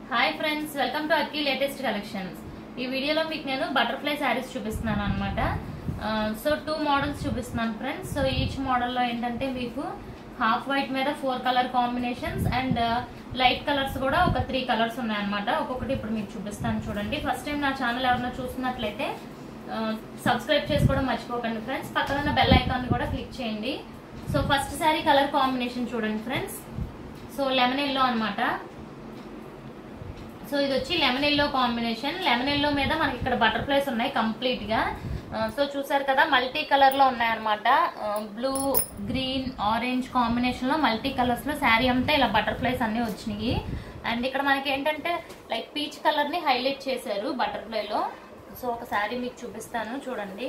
hi friends welcome to Akki latest collections ఈ వీడియోలో మీకు నేను బటర్ఫ్లై శారీస్ చూపిస్తున్నాను అనమాట సో టూ మోడల్స్ చూపిస్తున్నాను ఫ్రెండ్స్ సో ఈచ్ మోడల్లో ఏంటంటే మీకు హాఫ్ వైట్ మీద four colour combinations and light colours కూడా ఒక త్రీ కలర్స్ ఉన్నాయన్నమాట ఒక్కొక్కటి ఇప్పుడు మీకు చూపిస్తాను చూడండి ఫస్ట్ టైం నా ఛానల్ ఎవరైనా చూస్తున్నట్లయితే సబ్స్క్రైబ్ చేసుకోవడం మర్చిపోకండి ఫ్రెండ్స్ పక్కన ఉన్న బెల్ ఐకాన్ కూడా క్లిక్ చేయండి so first sari colour combination చూడండి ఫ్రెండ్స్ సో లెమన్ ఎల్లో అనమాట సో ఇది వచ్చి lemon yellow combination lemon yellow మీద మనకి ఇక్కడ బటర్ఫ్లైస్ ఉన్నాయి కంప్లీట్ గా ఆ, సో చూసారు కదా మల్టీ కలర్ లో ఉన్నాయన్నమాట బ్లూ గ్రీన్ ఆరెంజ్ కాంబినేషన్ లో మల్టీ కలర్స్ లో శారీ అంతా ఇలా బటర్ఫ్లైస్ అన్ని వచ్చినాయి అండ్ ఇక్కడ మనకి ఏంటంటే లైక్ పీచ్ కలర్ ని హైలైట్ చేశారు బటర్ఫ్లై లో సో ఒక శారీ మీకు చూపిస్తాను చూడండి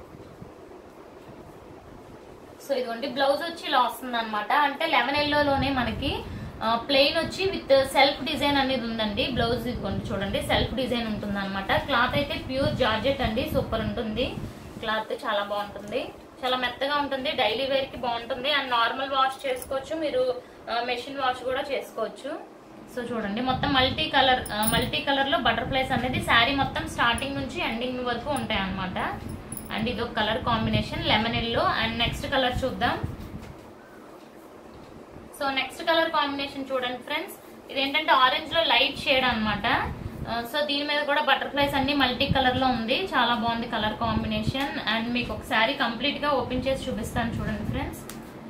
సో ఇదిగోండి బ్లౌజ్ వచ్చి ఇలా వస్తుంది అనమాట అంటే లెమన్ ఎల్లోలోనే మనకి ప్లెయిన్ వచ్చి విత్ సెల్ఫ్ డిజైన్ అనేది ఉందండి బ్లౌజ్ ఇదిగోండి చూడండి సెల్ఫ్ డిజైన్ ఉంటుంది అనమాట క్లాత్ అయితే ప్యూర్ జార్జెట్ అండి సూపర్ ఉంటుంది క్లాత్ చాలా బాగుంటుంది చాలా మెత్తగా ఉంటుంది డైలీ వేర్ కి బాగుంటుంది అండ్ నార్మల్ వాష్ చేసుకోవచ్చు మీరు మెషిన్ వాష్ కూడా చేసుకోవచ్చు సో చూడండి మొత్తం మల్టీ కలర్ మల్టీ కలర్ లో బటర్ఫ్లైస్ అనేది శారీ మొత్తం స్టార్టింగ్ నుంచి ఎండింగ్ వరకు ఉంటాయి అనమాట అండ్ ఇది ఒక colour combination lemon yellow and next colour చూద్దాం సో నెక్స్ట్ కలర్ కాంబినేషన్ చూడండి ఫ్రెండ్స్ ఇదేంటంటే ఆరెంజ్ లో లైట్ షేడ్ అనమాట సో దీని మీద కూడా బటర్ఫ్లైస్ అన్ని మల్టీ కలర్ లో ఉంది చాలా బాగుంది కలర్ కాంబినేషన్ అండ్ మీకు ఒక శారీ కంప్లీట్ గా ఓపెన్ చేసి చూపిస్తాను చూడండి ఫ్రెండ్స్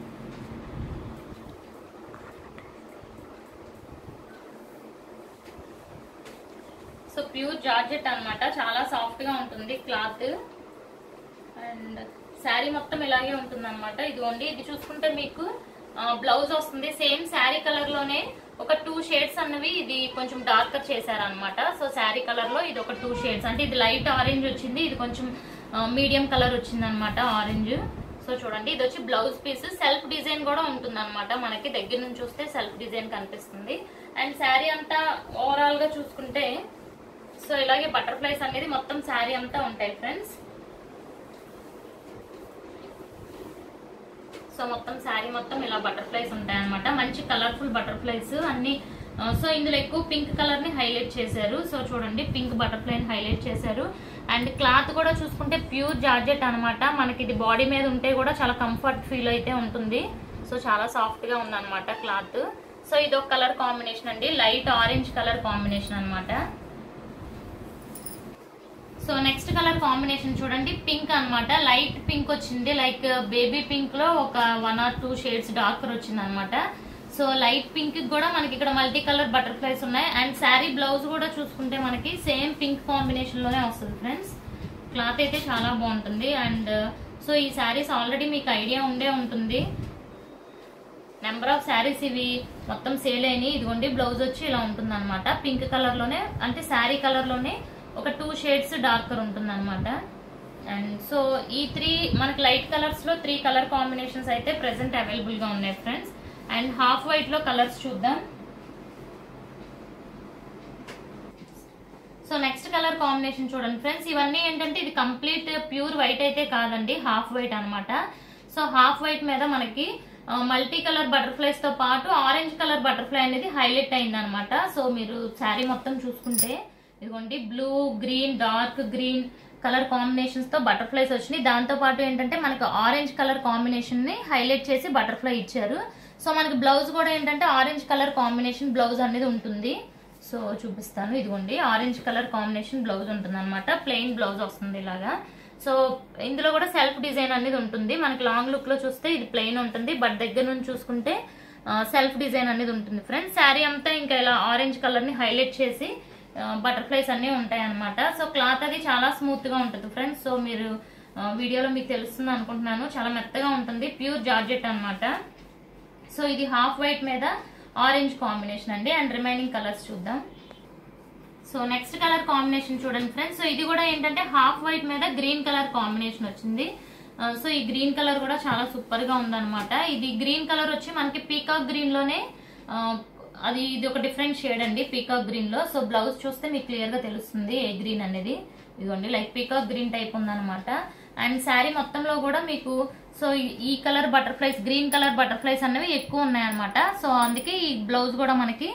సో ప్యూర్ జార్జెట్ అన్నమాట చాలా సాఫ్ట్ గా ఉంటుంది క్లాత్ అండ్ శారీ మొత్తం ఇలాగే ఉంటుంది అనమాట ఇదిగోండి ఇది చూసుకుంటే మీకు బ్లౌజ్ వస్తుంది సేమ్ శారీ కలర్ లోనే ఒక టూ షేడ్స్ అన్నవి ఇది కొంచెం డార్కర్ చేశారనమాట సో శారీ కలర్ లో ఇది ఒక టూ షేడ్స్ అంటే ఇది లైట్ ఆరెంజ్ వచ్చింది ఇది కొంచెం మీడియం కలర్ వచ్చింది అనమాట ఆరెంజ్ సో చూడండి ఇది వచ్చి బ్లౌజ్ పీస్ సెల్ఫ్ డిజైన్ కూడా ఉంటుంది అనమాట మనకి దగ్గర నుంచి చూస్తే సెల్ఫ్ డిజైన్ కనిపిస్తుంది అండ్ శారీ అంతా ఓవరాల్ గా చూసుకుంటే సో ఇలాగే బటర్ఫ్లైస్ అనేది మొత్తం శారీ అంతా ఉంటాయి ఫ్రెండ్స్ సో మొత్తం శారీ మొత్తం ఇలా బటర్ఫ్లైస్ ఉంటాయి అనమాట మంచి కలర్ఫుల్ బటర్ఫ్లైస్ అన్ని ఆ, సో ఇందులో ఎక్కువ పింక్ కలర్ ని హైలైట్ చేశారు సో చూడండి పింక్ బటర్ఫ్లై ని హైలైట్ చేశారు అండ్ క్లాత్ కూడా చూసుకుంటే ప్యూర్ జార్జెట్ అనమాట మనకి ఇది బాడీ మీద ఉంటే కూడా చాలా కంఫర్ట్ ఫీల్ అయితే ఉంటుంది సో చాలా సాఫ్ట్ గా ఉందన్నమాట క్లాత్ సో ఇది ఒక కలర్ కాంబినేషన్ అండి లైట్ ఆరెంజ్ కలర్ కాంబినేషన్ అన్నమాట సో నెక్స్ట్ కలర్ కాంబినేషన్ చూడండి పింక్ అన్నమాట లైట్ పింక్ వచ్చింది లైక్ బేబీ పింక్ లో ఒక one or two shades darker వచ్చింది అనమాట సో లైట్ పింక్ కూడా మనకి ఇక్కడ మల్టీ కలర్ బటర్ఫ్లైస్ ఉన్నాయి అండ్ శారీ బ్లౌజ్ కూడా చూసుకుంటే మనకి సేమ్ పింక్ కాంబినేషన్ లోనే వస్తుంది ఫ్రెండ్స్ క్లాత్ అయితే చాలా బాగుంటుంది అండ్ సో ఈ శారీస్ ఆల్రెడీ మీకు ఐడియా ఉండే ఉంటుంది నెంబర్ ఆఫ్ శారీస్ ఇవి మొత్తం సేల్ అయినాయి ఇదిగోండి బ్లౌజ్ వచ్చి ఇలా ఉంటుంది అనమాట పింక్ కలర్ లోనే అంటే శారీ కలర్ లోనే ఒక టూ షేడ్స్ డార్కర్ ఉంటుంది అనమాట అండ్ సో ఈ త్రీ మనకి లైట్ కలర్స్ లో త్రీ కలర్ కాంబినేషన్స్ అయితే ప్రెసెంట్ అవైలబుల్ గా ఉన్నాయి ఫ్రెండ్స్ అండ్ హాఫ్ వైట్ లో కలర్స్ చూద్దాం సో నెక్స్ట్ కలర్ కాంబినేషన్ చూడండి ఫ్రెండ్స్ ఇవన్నీ ఏంటంటే ఇది కంప్లీట్ ప్యూర్ వైట్ అయితే కాదండి హాఫ్ వైట్ అన్నమాట సో హాఫ్ వైట్ మీద మనకి మల్టీ కలర్ బటర్ఫ్లైస్ తో పాటు ఆరెంజ్ కలర్ బటర్ఫ్లై అనేది హైలైట్ అయింది అనమాట సో మీరు శారీ మొత్తం చూసుకుంటే ఇదిగోండి blue green dark green colour combinations తో బటర్ఫ్లైస్ వచ్చినాయి దాంతో పాటు ఏంటంటే మనకి ఆరెంజ్ కలర్ కాంబినేషన్ ని హైలైట్ చేసి బటర్ఫ్లై ఇచ్చారు సో మనకి బ్లౌజ్ కూడా ఏంటంటే ఆరెంజ్ కలర్ కాంబినేషన్ బ్లౌజ్ అనేది ఉంటుంది సో చూపిస్తాను ఇదిగోండి ఆరెంజ్ కలర్ కాంబినేషన్ బ్లౌజ్ ఉంటుంది అనమాట ప్లెయిన్ బ్లౌజ్ వస్తుంది ఇలాగా సో ఇందులో కూడా సెల్ఫ్ డిజైన్ అనేది ఉంటుంది మనకి లాంగ్ లుక్ లో చూస్తే ఇది ప్లెయిన్ ఉంటుంది బట్ దగ్గర నుంచి చూసుకుంటే సెల్ఫ్ డిజైన్ అనేది ఉంటుంది ఫ్రెండ్స్ శారీ అంతా ఇంకా ఇలా ఆరెంజ్ కలర్ ని హైలైట్ చేసి బటర్ఫ్లైస్ అన్ని ఉంటాయి అనమాట సో క్లాత్ అది చాలా స్మూత్ గా ఉంటుంది ఫ్రెండ్స్ సో మీరు ఆ, వీడియోలో మీకు తెలుస్తుంది అనుకుంటున్నాను చాలా మెత్తగా ఉంటుంది ప్యూర్ జార్జెట్ అన్నమాట సో ఇది హాఫ్ వైట్ మీద ఆరెంజ్ కాంబినేషన్ అండి అండ్ రిమైనింగ్ కలర్స్ చూద్దాం సో నెక్స్ట్ కలర్ కాంబినేషన్ చూడండి ఫ్రెండ్స్ సో ఇది కూడా ఏంటంటే హాఫ్ వైట్ మీద గ్రీన్ కలర్ కాంబినేషన్ వచ్చింది ఆ, సో ఈ గ్రీన్ కలర్ కూడా చాలా సూపర్ గా ఉందన్నమాట ఇది గ్రీన్ కలర్ వచ్చి మనకి పీకాక్ గ్రీన్ లోనే ఆ, అది ఇది ఒక డిఫరెంట్ షేడ్ అండి పీకాక్ గ్రీన్ లో సో బ్లౌజ్ చూస్తే మీకు క్లియర్ గా తెలుస్తుంది ఏ గ్రీన్ అనేది ఇదిగోండి లైక్ పీకాక్ గ్రీన్ టైప్ ఉందన్నమాట అండ్ శారీ మొత్తంలో కూడా మీకు సో ఈ- ఈ colour butterflies green colour butterflies అనేవి ఎక్కువ ఉన్నాయన్నమాట సో అందుకే ఈ బ్లౌజ్ కూడా మనకి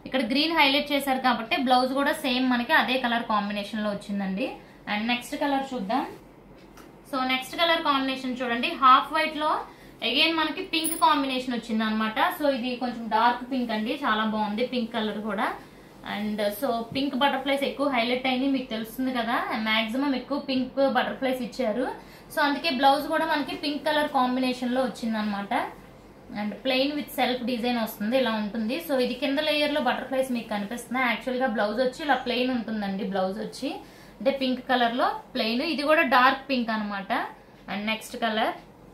ఇక్కడ గ్రీన్ హైలైట్ చేశారు కాబట్టి బ్లౌజ్ కూడా సేమ్ మనకి అదే కలర్ కాంబినేషన్ లో వచ్చిందండి అండ్ నెక్స్ట్ కలర్ చూద్దాం సో నెక్స్ట్ కలర్ కాంబినేషన్ చూడండి హాఫ్ వైట్ లో అగైన్ మనకి పింక్ కాంబినేషన్ వచ్చింది అనమాట సో ఇది కొంచెం డార్క్ పింక్ అండి చాలా బాగుంది పింక్ కలర్ కూడా అండ్ సో పింక్ బటర్ఫ్లైస్ ఎక్కువ హైలైట్ అయింది మీకు తెలుస్తుంది కదా మాక్సిమం ఎక్కువ పింక్ బటర్ఫ్లైస్ ఇచ్చారు సో అందుకే బ్లౌజ్ కూడా మనకి పింక్ కలర్ కాంబినేషన్ లో వచ్చింది అనమాట and plain with self design వస్తుంది ఇలా ఉంటుంది సో ఇది కింద లేయర్ లో బటర్ఫ్లైస్ మీకు కనిపిస్తున్నాయి యాక్చువల్ గా బ్లౌజ్ వచ్చి ఇలా ప్లెయిన్ ఉంటుందండి బ్లౌజ్ వచ్చి అంటే పింక్ కలర్ లో ప్లెయిన్ ఇది కూడా డార్క్ పింక్ అన్నమాట and next colour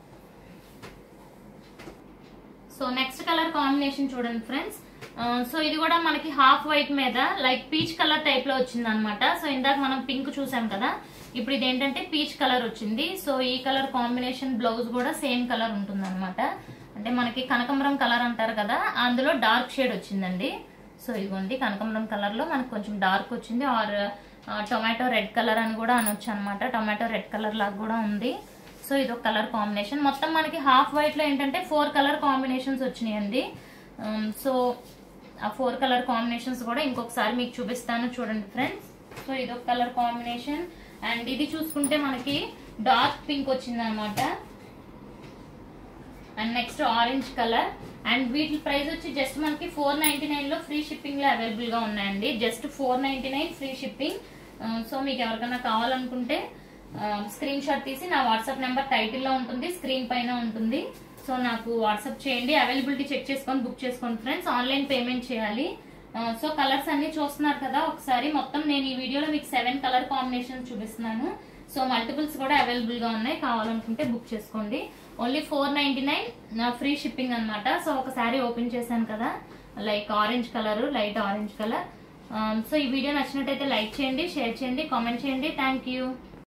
so next colour combination చూడండి ఫ్రెండ్స్ సో ఇది కూడా మనకి హాఫ్ వైట్ మీద లైక్ పీచ్ కలర్ టైప్ లో వచ్చింది అనమాట సో ఇందాక మనం పింక్ చూసాం కదా ఇప్పుడు ఇది ఏంటంటే పీచ్ కలర్ వచ్చింది సో ఈ కలర్ కాంబినేషన్ బ్లౌజ్ కూడా సేమ్ కలర్ ఉంటుంది అనమాట అంటే మనకి కనకంబరం కలర్ అంటారు కదా అందులో డార్క్ షేడ్ వచ్చిందండి సో ఇదిగోండి కనకంబరం కలర్ లో మనకు కొంచెం డార్క్ వచ్చింది ఆర్ టొమాటో రెడ్ కలర్ అని కూడా అనొచ్చు అనమాట టొమాటో రెడ్ కలర్ లాగా కూడా ఉంది సో ఇది ఒక కలర్ కాంబినేషన్ మొత్తం మనకి హాఫ్ వైట్ లో ఏంటంటే ఫోర్ కలర్ కాంబినేషన్స్ వచ్చినాయండి సో ఆ ఫోర్ కలర్ కాంబినేషన్స్ కూడా ఇంకొకసారి మీకు చూపిస్తాను చూడండి ఫ్రెండ్స్ సో ఇది ఒక కలర్ కాంబినేషన్ అండ్ ఇది చూసుకుంటే మనకి డార్క్ పింక్ వచ్చింది అనమాట and next orange colour and వీటి ప్రైస్ వచ్చి జస్ట్ మనకి ఫోర్ నైన్టీ నైన్ లో ఫ్రీ షిప్పింగ్ లో అవైలబుల్ గా ఉన్నాయండి just four ninety nine free shipping so మీకు ఎవరికైనా కావాలనుకుంటే స్క్రీన్ షాట్ తీసి నా వాట్సాప్ నెంబర్ టైటిల్ లో ఉంటుంది స్క్రీన్ పైన ఉంటుంది సో నాకు వాట్సాప్ చేయండి అవైలబిలిటీ చెక్ చేసుకొని బుక్ చేసుకోండి ఫ్రెండ్స్ ఆన్లైన్ పేమెంట్ చేయాలి సో కలర్స్ అన్ని చూస్తున్నారు కదా ఒకసారి మొత్తం నేను ఈ వీడియోలో మీకు సెవెన్ కలర్ కాంబినేషన్ చూపిస్తున్నాను సో మల్టిపుల్స్ కూడా అవైలబుల్ గా ఉన్నాయి కావాలనుకుంటే బుక్ చేసుకోండి only four ninety nine free shipping అనమాట సో ఒకసారి ఓపెన్ చేశాను కదా like orange colour light orange colour so ఈ వీడియో నచ్చినట్టయితే లైక్ చేయండి షేర్ చేయండి కామెంట్ చేయండి థ్యాంక్ యూ